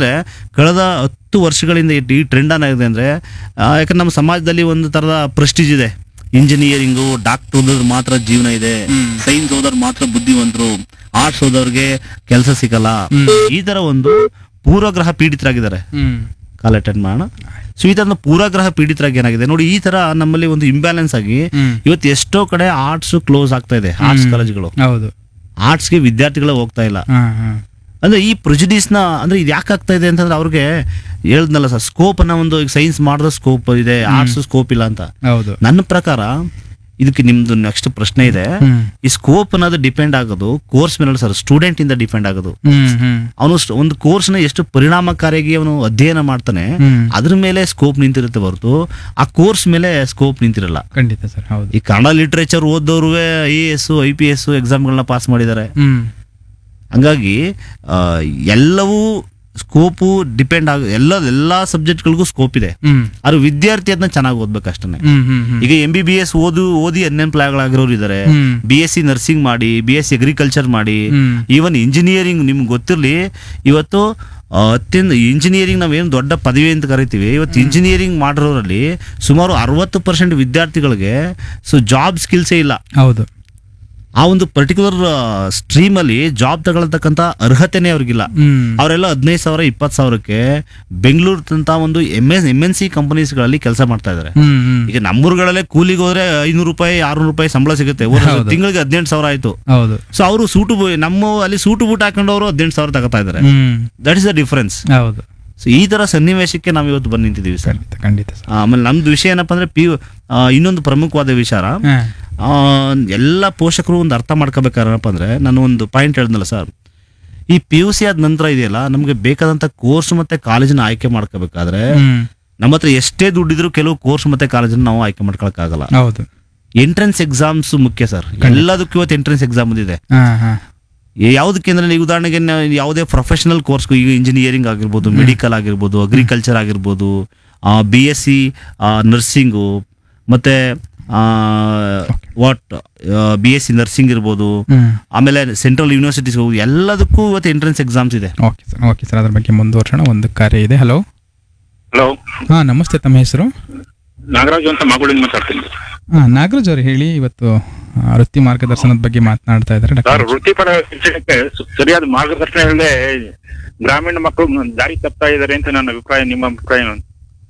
ಯಾಕೆಂದ್ರೆ ಕಳೆದ ಹತ್ತು ವರ್ಷಗಳಿಂದ ಈ- ಈ ಟ್ರೆಂಡ್ ಏನಾಗಿದೆ ಅಂದ್ರೆ ಆ, ಯಾಕಂದ್ರೆ ನಮ್ಮ ಸಮಾಜದಲ್ಲಿ ಒಂದು ತರದ ಪ್ರೆಸ್ಟೀಜ್ ಇದೆ ಇಂಜಿನಿಯರಿಂಗು ಡಾಕ್ಟರ್ ಓದೋದ್ರ ಮಾತ್ರ ಜೀವನ ಇದೆ ಸೈನ್ಸ್ ಓದೋರ್ ಮಾತ್ರ ಬುದ್ಧಿವಂತರು ಆರ್ಟ್ಸ್ ಓದೋರ್ಗೆ ಕೆಲಸ ಸಿಗಲ್ಲ ಈ ತರ ಒಂದು ಪೂರ್ವಗ್ರಹ ಪೀಡಿತರಾಗಿದ್ದಾರೆ ಹ್ಮ್ ಕಾಲ್ ಅಟೆಂಡ್ ಮಾಡೋಣ ಸೊ ಈ ತರ ಪೂರ್ವಗ್ರಹ ಪೀಡಿತರಾಗಿ ಏನಾಗಿದೆ ನೋಡಿ ಈ ತರ ನಮ್ಮಲ್ಲಿ ಒಂದು ಇಂಬ್ಯಾಲೆನ್ಸ್ ಆಗಿ ಹ್ಮ್. ಇವತ್ತು ಎಷ್ಟೋ ಕಡೆ ಆರ್ಟ್ಸ್ ಕ್ಲೋಸ್ ಆಗ್ತಾ ಇದೆ ಆರ್ಟ್ಸ್ ಕಾಲೇಜ್ಗಳು ಹೌದು ಆರ್ಟ್ಸ್ಗೆ ವಿದ್ಯಾರ್ಥಿಗಳು ಹೋಗ್ತಾ ಇಲ್ಲ ಹಾ ಹಾ ಅಂದ್ರೆ ಈ prejudice ನ ಅಂದ್ರೆ ಇದು ಯಾಕೆ ಆಗ್ತಾ ಇದೆ ಅಂತಂದ್ರೆ ಅವ್ರಿಗೆ ಹೇಳ್ದಲ್ಲ ಸರ್ ಸ್ಕೋಪ್ ಅನ್ನ ಒಂದು ಸೈನ್ಸ್ ಮಾಡಿದ್ರೆ ಸ್ಕೋಪ್ ಇದೆ ಆರ್ಟ್ಸ್ ಸ್ಕೋಪ್ ಇಲ್ಲ ಅಂತ ಹೌದು ನನ್ನ ಪ್ರಕಾರ ಇದಕ್ಕೆ ನಿಮ್ದು ನೆಕ್ಸ್ಟ್ ಪ್ರಶ್ನೆ ಇದೆ ಹ್ಮ್ ಈ ಸ್ಕೋಪ್ ಅನ್ನೋದು ಡಿಪೆಂಡ್ ಆಗೋದು ಕೋರ್ಸ್ ಮೇಲೆ ಸರ್ ಸ್ಟೂಡೆಂಟ್ ಇಂದ ಡಿಪೆಂಡ್ ಆಗೋದು ಹ್ಮ್ ಹ್ಮ್ ಅವನು ಒಂದು ಕೋರ್ಸ್ನ ಎಷ್ಟು ಪರಿಣಾಮಕಾರಿಯಾಗಿ ಅವನು ಅಧ್ಯಯನ ಮಾಡ್ತಾನೆ ಹ್ಮ್ ಅದ್ರ ಮೇಲೆ ಸ್ಕೋಪ್ ನಿಂತಿರುತ್ತೆ ಹೊರತು ಆ ಕೋರ್ಸ್ ಮೇಲೆ ಸ್ಕೋಪ್ ನಿಂತಿರಲ್ಲ ಖಂಡಿತ ಸರ್ ಹೌದು ಈ ಕನ್ನಡ ಲಿಟ್ರೇಚರ್ ಓದೋರು I A S I P S ಎಕ್ಸಾಮ್ಗಳನ್ನ ಪಾಸ್ ಮಾಡಿದ್ದಾರೆ ಹ್ಮ್ ಹಂಗಾಗಿ ಆ, ಎಲ್ಲವೂ ಸ್ಕೋಪು ಡಿಪೆಂಡ್ ಆಗ ಎಲ್ಲ ಎಲ್ಲಾ ಸಬ್ಜೆಕ್ಟ್ಗಳಿಗೂ ಸ್ಕೋಪ್ ಇದೆ ಹ್ಮ್ ಆದ್ರೆ ವಿದ್ಯಾರ್ಥಿ ಅದನ್ನ ಚೆನ್ನಾಗಿ ಓದ್ಬೇಕಷ್ಟೇ ಹ್ಮ್ ಹ್ಮ್ ಹ್ಮ್ ಈಗ ಎಂ ಬಿ ಬಿ ಎಸ್ ಓದು ಓದಿ ಅನ್ಎಂಪ್ಲಾಯ್ಗಳಾಗಿರೋರು ಇದ್ದಾರೆ ಹ್ಮ್. ಬಿ ಎಸ್ ಸಿ ನರ್ಸಿಂಗ್ ಮಾಡಿ ಬಿ ಎಸ್ ಸಿ ಅಗ್ರಿಕಲ್ಚರ್ ಮಾಡಿ ಹ್ಮ್. ಈವನ್ ಇಂಜಿನಿಯರಿಂಗ್ ನಿಮ್ಗೆ ಗೊತ್ತಿರಲಿ ಇವತ್ತು ಆ, ಅತ್ಯಂತ ಇಂಜಿನಿಯರಿಂಗ್ ನಾವೇನು ದೊಡ್ಡ ಪದವಿ ಅಂತ ಕರಿತೀವಿ ಇವತ್ತು ಇಂಜಿನಿಯರಿಂಗ್ ಮಾಡಿರೋರಲ್ಲಿ ಸುಮಾರು ಅರವತ್ತು ಪರ್ಸೆಂಟ್ ವಿದ್ಯಾರ್ಥಿಗಳಿಗೆ ಸೊ ಜಾಬ್ ಸ್ಕಿಲ್ಸೇ ಇಲ್ಲ ಹೌದು ಆ ಒಂದು ಪರ್ಟಿಕ್ಯುಲರ್ ಸ್ಟ್ರೀಮ್ ಅಲ್ಲಿ ಜಾಬ್ ತಗೊಳ್ತಕ್ಕಂತ ಅರ್ಹತೆನೇ ಅವ್ರಿಗಿಲ್ಲ ಹ್ಮ್ ಅವರೆಲ್ಲ ಹದಿನೈದು ಸಾವಿರ ಇಪ್ಪತ್ತು ಸಾವಿರಕ್ಕೆ ಬೆಂಗಳೂರು ಅಂತ ಒಂದು M S M N C ಕಂಪನೀಸ್ಗಳಲ್ಲಿ ಕೆಲಸ ಮಾಡ್ತಾ ಇದ್ದಾರೆ ಹ್ಮ್ ಹ್ಮ್ ಈಗ ನಮ್ಮೂರುಗಳಲ್ಲೇ ಕೂಲಿಗೆ ಹೋದ್ರೆ ಐನೂರು ರೂಪಾಯಿ ಆರ್ನೂರು ರೂಪಾಯಿ ಸಂಬಳ ಸಿಗುತ್ತೆ ಹೌದು. ತಿಂಗಳಿಗೆ ಹದಿನೆಂಟು ಸಾವಿರ ಆಯ್ತು ಹೌದು ಸೊ ಅವರು ಸೂಟು ಬು- ನಮ್ಮ ಅಲ್ಲಿ ಸೂಟು ಬೂಟ್ ಹಾಕೊಂಡು ಅವರು ಹದಿನೆಂಟು ಸಾವಿರ ತಗೋತಾ ಇದ್ದಾರೆ hmm that is the difference ಹೌದು ಸೊ ಈ ತರ ಸನ್ನಿವೇಶಕ್ಕೆ ನಾವು ಇವತ್ತು ಬಂದು ನಿಂತಿದ್ದೀವಿ ಸರ್ ಖಂಡಿತ ಖಂಡಿತ ಸರ್ ಆಮೇಲೆ ನಮ್ದು ವಿಷಯ ಏನಪ್ಪಾ ಅಂದ್ರೆ ಪಿ ಇನ್ನೊಂದು ಪ್ರಮುಖವಾದ ವಿಚಾರ ಹಾ ಆ, ಎಲ್ಲ ಪೋಷಕರು ಒಂದು ಅರ್ಥ ಮಾಡ್ಕೋಬೇಕಾರಪ್ಪ ಅಂದ್ರೆ ನಾನು ಒಂದು ಪಾಯಿಂಟ್ ಹೇಳಿದ್ನಲ್ಲ ಸರ್ ಈ ಪಿ ಯು ಸಿ ಆದ ನಂತರ ಇದೆಯಲ್ಲ ನಮಗೆ ಬೇಕಾದಂತ ಕೋರ್ಸ್ ಮತ್ತೆ ಕಾಲೇಜನ್ನ ಆಯ್ಕೆ ಮಾಡ್ಕೋಬೇಕಾದ್ರೆ ಹ್ಮ್ ನಮ್ಮ ಹತ್ರ ಎಷ್ಟೇ ದುಡ್ಡಿದ್ರು ಕೆಲವು ಕೋರ್ಸ್ ಮತ್ತೆ ಕಾಲೇಜನ್ನ ನಾವು ಆಯ್ಕೆ ಮಾಡ್ಕೊಳಕ್ಕಾಗಲ್ಲ ಹೌದು ಎಂಟ್ರೆನ್ಸ್ ಎಕ್ಸಾಮ್ಸ್ ಮುಖ್ಯ ಸರ್ ಎಲ್ಲದಕ್ಕೂ ಇವತ್ತು ಎಂಟ್ರೆನ್ಸ್ ಎಕ್ಸಾಮ್ ಇದೆ ಹಾ ಹಾ ಯಾವುದಕ್ಕೆ ಅಂದ್ರೆ ಈಗ ಉದಾಹರಣೆಗೆ ನಾವು ಯಾವುದೇ ಪ್ರೊಫೆಷನಲ್ ಕೋರ್ಸ್ ಈಗ ಇಂಜಿನಿಯರಿಂಗ್ ಆಗಿರ್ಬೋದು ಮೆಡಿಕಲ್ ಆಗಿರ್ಬೋದು ಅಗ್ರಿಕಲ್ಚರ್ ಆಗಿರ್ಬೋದು ಬಿ ಎಸ್ ಸಿ ನರ್ಸಿಂಗು ಮತ್ತೆ what B S C nursing ಇರ್ಬೋದು ಹ್ಮ್ ಆಮೇಲೆ ಸೆಂಟ್ರಲ್ ಯೂನಿವರ್ಸಿಟೀಸ್ ಎಲ್ಲದಕ್ಕೂ ಇವತ್ತು ಎಂಟ್ರೆನ್ಸ್ ಎಕ್ಸಾಮ್ಸ್ ಇದೆ ಓಕೆ ಸರ್ ಓಕೆ ಸರ್ ಅದ್ರ ಬಗ್ಗೆ ಮುಂದುವರ್ಸೋಣ ಒಂದು ಕಾರ್ಯ ಇದೆ ಹಲೋ ಹಲೋ ಹಾ ನಮಸ್ತೆ ತಮ್ಮ ಹೆಸರು ನಾಗರಾಜು ಅಂತ ಮಗಳಿಂದ ಮಾತಾಡ್ತೀನಿ ಹಾ ನಾಗರಾಜ್ ಅವ್ರು ಹೇಳಿ ಇವತ್ತು ಆ, ವೃತ್ತಿ ಮಾರ್ಗದರ್ಶನದ ಬಗ್ಗೆ ಮಾತನಾಡ್ತಾ ಇದ್ದಾರೆ ಸರ್ ಡಾಕ್ಟರ್ ವೃತ್ತಿಪರ ಶಿಕ್ಷಣಕ್ಕೆ ಸು- ಸರಿಯಾದ ಮಾರ್ಗದರ್ಶನ ಇಲ್ಲದೆ ಗ್ರಾಮೀಣ ಮಕ್ಕಳು ದಾರಿ ತಪ್ತಾ ಇದ್ದಾರೆ ಅಂತ ನನ್ನ ಅಭಿಪ್ರಾಯ ನಿಮ್ಮ ಅಭಿಪ್ರಾಯ ಏನು?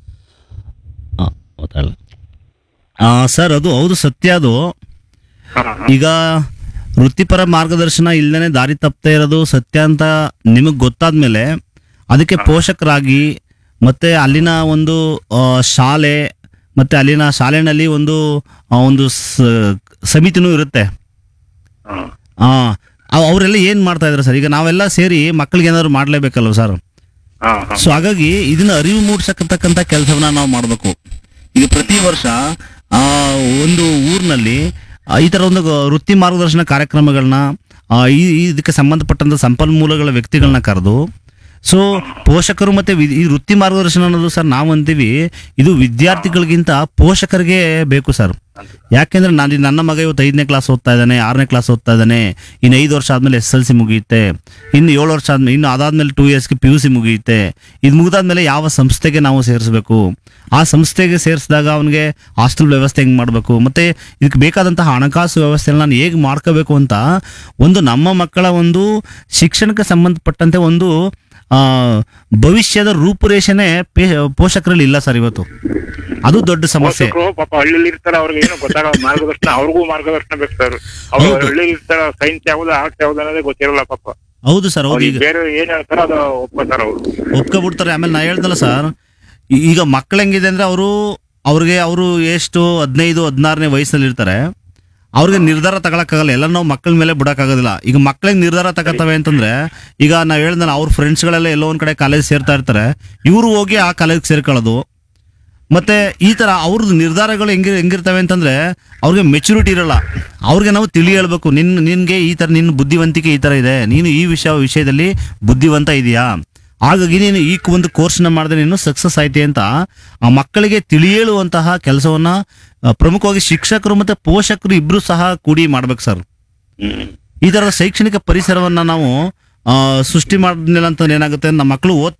ಸರ್ ಅದು ಹೌದು ಸತ್ಯ ಅದು ಹಾ, ಹಾ. ಈಗ ವೃತ್ತಿಪರ ಮಾರ್ಗದರ್ಶನ ಇಲ್ಲದೇ ದಾರಿ ತಪ್ಪದೇ ಇರೋದು ಸತ್ಯ ಅಂತ ನಿಮಗೆ ಗೊತ್ತಾದ್ಮೇಲೆ ಅದಕ್ಕೆ ಪೋಷಕರಾಗಿ ಮತ್ತೆ ಅಲ್ಲಿನ ಒಂದು ಆ, ಶಾಲೆ ಮತ್ತೆ ಅಲ್ಲಿನ ಶಾಲೆನಲ್ಲಿ ಒಂದು ಆ, ಒಂದು ಸ- ಸಮಿತಿನೂ ಇರುತ್ತೆ ಹಾ. ಆ, ಅವ್- ಅವರೆಲ್ಲ ಏನ್ ಮಾಡ್ತಾ ಇದಾರೆ ಸರ್ ಈಗ ನಾವೆಲ್ಲ ಸೇರಿ ಮಕ್ಕಳಿಗೆ ಏನಾದ್ರು ಮಾಡ್ಲೇಬೇಕಲ್ವ ಸರ್ ಹಾ, ಹಾ. ಸೊ ಹಾಗಾಗಿ ಇದನ್ನ ಅರಿವು ಮೂಡಿಸತಕ್ಕಂತ ಕೆಲಸವನ್ನ ನಾವು ಮಾಡಬೇಕು ಈಗ ಪ್ರತಿ ವರ್ಷ ಆ ಒಂದು ಊರಿನಲ್ಲಿ ಆ, ಈ ತರ ಒಂದು ಗ- ವೃತ್ತಿ ಮಾರ್ಗದರ್ಶನ ಕಾರ್ಯಕ್ರಮಗಳನ್ನ ಆ, ಈ ಈ ಇದಕ್ಕೆ ಸಂಬಂಧಪಟ್ಟಂತ ಸಂಪನ್ಮೂಲಗಳ ವ್ಯಕ್ತಿಗಳನ್ನ ಕರೆದು ಸೊ ಪೋಷಕರು ಮತ್ತೆ ವಿ- ಈ ವೃತ್ತಿ ಮಾರ್ಗದರ್ಶನ ಅನ್ನೋದು ಸರ್ ನಾವು ಅಂತೀವಿ ಇದು ವಿದ್ಯಾರ್ಥಿಗಳಿಗಿಂತ ಪೋಷಕರಿಗೆ ಬೇಕು ಸರ್ ಯಾಕೆಂದ್ರೆ ನಾನು ನನ್ನ ಮಗ ಇವತ್ತು ಐದನೇ ಕ್ಲಾಸ್ ಓದ್ತಾ ಇದ್ದಾನೆ ಆರನೇ ಕ್ಲಾಸ್ ಓದ್ತಾ ಇದ್ದಾನೆ ಇನ್ನು ಐದು ವರ್ಷ ಆದ್ಮೇಲೆ ಎಸ್ ಎಲ್ ಸಿ ಮುಗಿಯುತ್ತೆ ಇನ್ನು ಏಳು ವರ್ಷ ಆದ್ಮೇಲೆ ಇನ್ನು ಅದಾದ್ಮೇಲೆ ಟೂ ಇಯರ್ಸ್ಗೆ ಪಿ ಯು ಸಿ ಮುಗಿಯುತ್ತೆ ಇದು ಮುಗಿದಾದ್ಮೇಲೆ ಯಾವ ಸಂಸ್ಥೆಗೆ ನಾವು ಸೇರಿಸಬೇಕು ಆ ಸಂಸ್ಥೆಗೆ ಸೇರಿಸಿದಾಗ ಅವನಿಗೆ ಹಾಸ್ಟೆಲ್ ವ್ಯವಸ್ಥೆ ಹೆಂಗೆ ಮಾಡಬೇಕು ಮತ್ತೆ ಇದಕ್ಕೆ ಬೇಕಾದಂತಹ ಹಣಕಾಸು ವ್ಯವಸ್ಥೆನ ನಾನು ಹೇಗೆ ಮಾಡ್ಕೋಬೇಕು ಅಂತ ಒಂದು ನಮ್ಮ ಮಕ್ಕಳ ಒಂದು ಶಿಕ್ಷಣಕ್ಕೆ ಸಂಬಂಧಪಟ್ಟಂತೆ ಒಂದು ಆ, ಭವಿಷ್ಯದ ರೂಪುರೇಷೆನೇ ಪೇ ಪೋಷಕರಲ್ಲಿ ಇಲ್ಲ ಸರ್ ಇವತ್ತು ಅದು ದೊಡ್ಡ ಸಮಸ್ಯೆ ಪೋಷಕರು ಪಾಪ ಹಳ್ಳಿಲಿ ಇರ್ತಾರೆ ಅವ್ರಿಗೆ ಏನು ಗೊತ್ತಾಗಲ್ಲ ಮಾರ್ಗದರ್ಶನ ಅವ್ರಿಗೂ ಮಾರ್ಗದರ್ಶನ ಬೇಕು ಸರ್ ಅವ್ರು ಹೌದು. ಹಳ್ಳಿಲಿ ಇರ್ತಾರ ಸೈನ್ಸ್ ಯಾವ್ದು ಆರ್ಟ್ಸ್ ಯಾವ್ದು ಅನ್ನೋದೇ ಗೊತ್ತಿರಲ್ಲ ಪಾಪ ಹೌದು ಸರ್ ಹೌದು ಅವ್ರಿಗೆ ಈಗ ಬೇರೆ ಏನ್ ಹೇಳ್ತಾರೋ ಅದು ಒಪ್ಕೋತಾರ ಅವ್ರು ಒಪ್ಕೊಬಿಡ್ತಾರೆ ಆಮೇಲೆ ನಾ ಹೇಳ್ದಲ್ಲ ಸರ್ ಈಗ ಮಕ್ಳು ಹೆಂಗಿದೆ ಅಂದ್ರೆ ಅವರು ಅವ್ರಿಗೆ ಅವರು ಎಷ್ಟು ಹದಿನೈದು ಹದಿನಾರನೇ ವಯಸ್ಸಲ್ಲಿ ಇರ್ತಾರೆ ಅವ್ರಿಗೆ ನಿರ್ಧಾರ ತಗೊಳಕ್ಕಾಗಲ್ಲ ಎಲ್ಲ ನಾವು ಮಕ್ಕಳ ಮೇಲೆ ಬಿಡಕ್ಕಾಗೋದಿಲ್ಲ ಈಗ ಮಕ್ಳಿಗೆ ನಿರ್ಧಾರ ತಗೋತವೆ ಅಂತಂದ್ರೆ ಈಗ ನಾವ್ ಹೇಳ್ದಲ್ಲ ಅವ್ರ ಫ್ರೆಂಡ್ಸ್ಗಳೆಲ್ಲ ಎಲ್ಲೋ ಒಂದ್ ಕಡೆ ಕಾಲೇಜ್ ಸೇರ್ತಾ ಇರ್ತಾರೆ ಇವರು ಹೋಗಿ ಆ ಕಾಲೇಜ್ ಸೇರ್ಕೊಳ್ಳೋದು ಮತ್ತೆ ಈ ತರ ಅವ್ರದ್ದು ನಿರ್ಧಾರಗಳು ಹೆಂಗಿ ಹೆಂಗಿರ್ತವೆ ಅಂತಂದ್ರೆ ಅವ್ರಿಗೆ ಮೆಚುರಿಟಿ ಇರಲ್ಲ ಅವ್ರಿಗೆ ನಾವು ತಿಳಿ ಹೇಳ್ಬೇಕು ನಿನ್ ನಿನ್ಗೆ ಈ ತರ ನಿನ್ನ ಬುದ್ಧಿವಂತಿಕೆ ಈ ತರ ಇದೆ ನೀನು ಈ ವಿಷಯ ವಿಷಯದಲ್ಲಿ ಬುದ್ಧಿವಂತ ಇದೆಯಾ ಹಾಗಾಗಿ ನೀನು ಈ ಒಂದು ಕೋರ್ಸ್ನ ಮಾಡಿದ್ರೆ ನೀನು ಸಕ್ಸಸ್ ಆಯ್ತಿ ಅಂತ ಆ ಮಕ್ಕಳಿಗೆ ತಿಳಿ ಹೇಳುವಂತಹ ಕೆಲಸವನ್ನ ಆ, ಪ್ರಮುಖವಾಗಿ ಶಿಕ್ಷಕರು ಮತ್ತೆ ಪೋಷಕರು ಇಬ್ರು ಸಹ ಕೂಡಿ ಮಾಡ್ಬೇಕು ಸರ್ ಹ್ಮ್ ಈ ತರದ ಶೈಕ್ಷಣಿಕ ಪರಿಸರವನ್ನ ನಾವು ಆ, ಸೃಷ್ಟಿ ಮಾಡಿದ್ಮೇಲೆ ಅಂತ ಏನಾಗುತ್ತೆ ನಮ್ಮ ಮಕ್ಕಳು ಓದ್